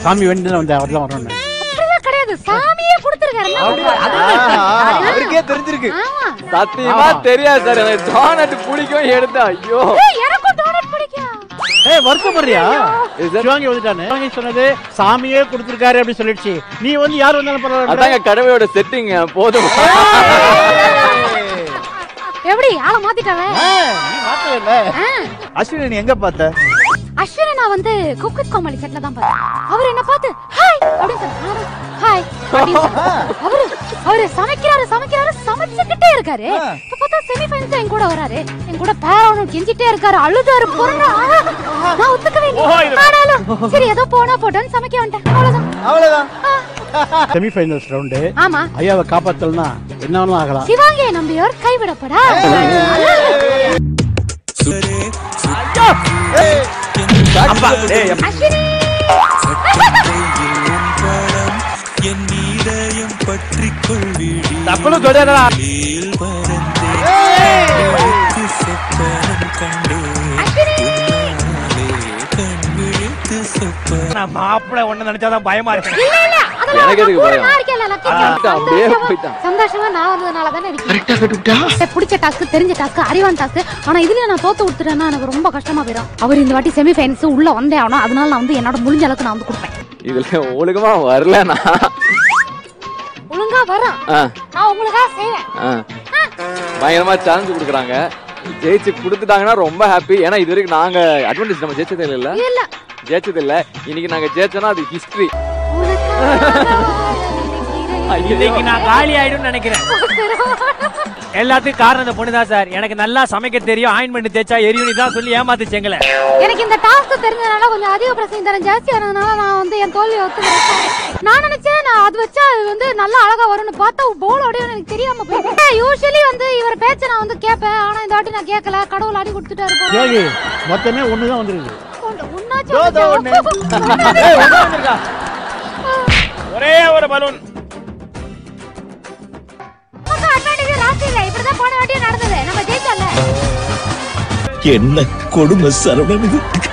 சாமி வேண்டி தான் வந்து அவர் தான் வரணும் அப்படிலாம் கிடையாது சாமியே கொடுத்துருக்காரு அவருக்கே தெரிஞ்சிருக்கு ஆமா சத்தியமா தெரியாது சார் எனக்கு டோனட் பிடிக்கும் எடுத்தேன் ஐயோ ஏய், எனக்கும் டோனட் பிடிக்கும் ஏய் வருத்தப்படுறியா இது சார் சிவாங்கி வந்துட்டானே சிவாங்கி சொன்னது சாமியே கொடுத்துருக்காரு அப்படின்னு சொல்லிடுச்சு நீ வந்து யார் வந்தாலும் பரவாயில்ல அதாங்க கடவுளோட செட்டிங் போதும் எப்படி ஆளை மாத்திட்டாவே நீ மாத்தவே இல்ல ஆ. அஸ்வினி நீ எங்க பார்த்த அஸ்வினை நான் வந்து குக்குத் கோமாளி செட்ல தான் பார்த்தேன் அவர் என்ன பார்த்து ஹாய் அப்படின்னு சொன்னாரு ஹாய் அப்படின்னு சொன்னாரு. அவரு அவரு சமைக்கிறாரு சமைக்கிறாரு சமைச்சுக்கிட்டே இருக்காரு இப்ப பார்த்தா செமி ஃபைனல்ஸ் என் கூட வராரு என் கூட பேரணும் கெஞ்சிட்டே இருக்காரு அழுதாரு பொருள் நான் ஒத்துக்கவே இல்லை ஆனாலும் சரி ஏதோ போனா போட்டோன்னு சமைக்க வந்துட்டேன் அவ்வளவுதான் அவ்வளவுதான் செமிஃபைனல்ஸ் ரவுண்டு ஆமா ஐயாவை காப்பாத்தலனா என்ன வேணாலும் ஆகலாம் சிவாங்கியை நம்பியோர் கைவிடப்படா அஸ்வினி என் இதயம் பற்றிக் கொள்விடி தப்புன்னு சொல்லிடுறா பறந்து சொப்பனம் கண்டே உன்னாலே கண் விழித்து சொப்பனம் நான் மாப்பிள்ளை ஒண்ணு நினைச்சாதான் பயமா இருக்கு இல்ல இல்ல அதெல்லாம் எனக்கு எதுக்கு கூட பயம்? நான் இருக்கேன்ல, lucky ஆ, charm. அப்படியே சந்தோஷமா- போயிட்டான். சந்தோஷமா நான் வந்ததுனால தானே இருக்கேன் பிடிச்ச டாஸ்க் தெரிஞ்ச டாஸ்க் அறிவான் டாஸ்க் ஆனா இதுல நான் தோத்து கொடுத்துட்டேன்னா எனக்கு ரொம்ப கஷ்டமா போயிடும் அவர் இந்த வாட்டி செமி ஃபைனல்ஸ் உள்ள வந்தே ஆகணும் அதனால நான் வந்து என்னோட முடிஞ்ச அளவுக்கு நான் வந்து கொடுப்பேன் இதுல ஒழுக்கமா வரலனா ஒழுங்கா வரும் நான் உங்களுக்காக செய்வேன் பயங்கரமா சேலஞ்ச் கொடுக்குறாங்க ஜெயிச்சு கொடுத்துட்டாங்கன்னா ரொம்ப ஹாப்பி ஏன்னா இது வரைக்கும் நாங்க அட்வான்டேஜ் நம்ம ஜெயிச்சதே இல்ல இல்ல ஜெயிச்சது இல்ல இன்னைக்கு நாங்க ஜெயிச்சோம்னா அது ஹிஸ்டரி இன்னைக்கு நான் காலி ஆயிடும்னு நினைக்கிறேன் எல்லாத்துக்கும் காரணம் இந்த பொண்ணு தான் சார் எனக்கு நல்லா சமைக்க தெரியும் ஆயின்மெண்ட் தேய்ச்சா எரியுனி தான் சொல்லி ஏமாத்துச்சு எங்களை எனக்கு இந்த டாஸ்க் தெரிஞ்சதுனால கொஞ்சம் அதிக பிரச்சனை தரம் ஜாஸ்தி ஆனதுனால நான் வந்து என் தோல்வியை ஒத்துக்கிறேன் நான் நினைச்சேன் நான் அது வச்சா அது வந்து நல்லா அழகா வரும்னு பார்த்தா போலோட எனக்கு தெரியாம போயிட்டு யூஸ்வலி வந்து இவர் பேச்ச நான் வந்து கேட்பேன் ஆனா இந்த வாட்டி நான் கேட்கல கடவுள் அடி கொடுத்துட்டாரு போல. சிவாங்கி மொத்தமே ஒன்று தான் வந்துருக்கு ஒண்ணு- ஒண்ணாச்சும் தோ, தோ, வந்துச்சா? ஒரே ஒரு பலூன் நமக்கு advantage ராசி இல்ல. இப்படிதான் போன வாட்டியும் நடந்தது நம்ம ஜெயிச்சோம்ல என்ன கொடுமை சரவணன் இது